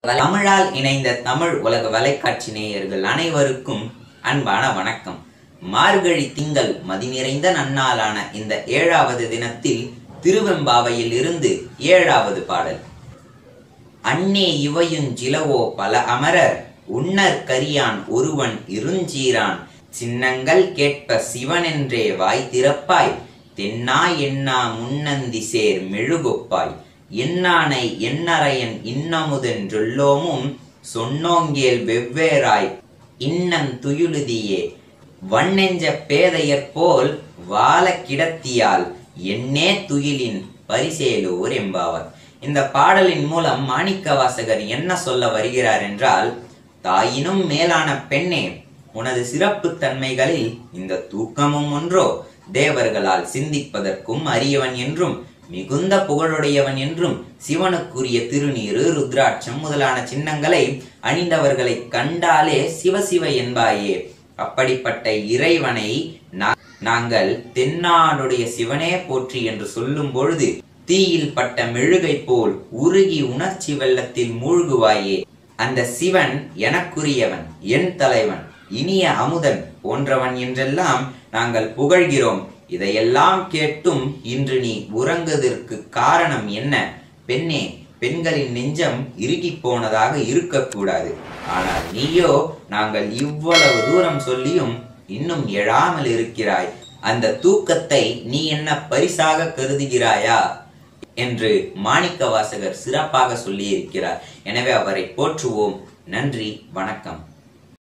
தமிழால் இணைந்த தமிழ் உலக வலைக்காட்சி நேயர்கள் அனைவருக்கும் அன்பான வணக்கம் மார்கழி திங்கள் மதி நிறைந்த நன்னாளான இந்த ஏழாவது தினத்தில் திருவெம்பாவையில் இருந்து ஏழாவது பாடல் அன்னே இவையுஞ் சிலவோ பல அமரர் உன்னர் கரியான் ஒருவன் இருஞ்சீரான் சின்னங்கள் கேட்ப சிவனென்றே வாய் திறப்பாய் தென்னா என்னா முன்னந்தி சேர் மெழுகொப்பாய் என்னானை எண்ணறையன் இன்னமுதென்றொல்லோமும் சொன்னோங்கேல் வெவ்வேறாய் இன்னம் துயுழுதியே வண்ணெஞ்ச பேதையர் போல் வாழ கிடத்தியால் என்னே துயிலின் பரிசேலோர் என்பாவர் இந்த பாடலின் மூலம் மாணிக்கவாசகர் என்ன சொல்ல வருகிறார் என்றால் தாயினும் மேலான பெண்ணே உனது சிறப்பு தன்மைகளில் இந்த தூக்கமும் ஒன்றோ தேவர்களால் சிந்திப்பதற்கும் அரியவன் என்றும் மிகுந்த புகழுடையவன் என்றும் சிவனுக்குரிய திருநீரு ருத்ராட்சம் முதலான சின்னங்களை அணிந்தவர்களை கண்டாலே சிவசிவ என்பாயே அப்படிப்பட்ட இறைவனை நா- நாங்கள் தென்னாடுடைய சிவனே போற்றி என்று சொல்லும் பொழுது தீயில் பட்ட மெழுகை போல் உருகி உணர்ச்சி வெள்ளத்தில் மூழ்குவாயே அந்த சிவன் எனக்குரியவன் என் தலைவன் இனிய அமுதன் போன்றவன் என்றெல்லாம் நாங்கள் புகழ்கிறோம் இதையெல்லாம் கேட்டும் இன்று நீ உறங்குவதற்கு காரணம் என்ன பெண்ணே பெண்களின் நெஞ்சம் இறுகி போனதாக இருக்கக்கூடாது ஆனால் நீயோ நாங்கள் இவ்வளவு தூரம் சொல்லியும் இன்னும் எழாமல் இருக்கிறாய் அந்த தூக்கத்தை நீ என்ன பரிசாக கருதுகிறாயா என்று மாணிக்கவாசகர் சிறப்பாக சொல்லியிருக்கிறார் எனவே அவரை போற்றுவோம் நன்றி வணக்கம்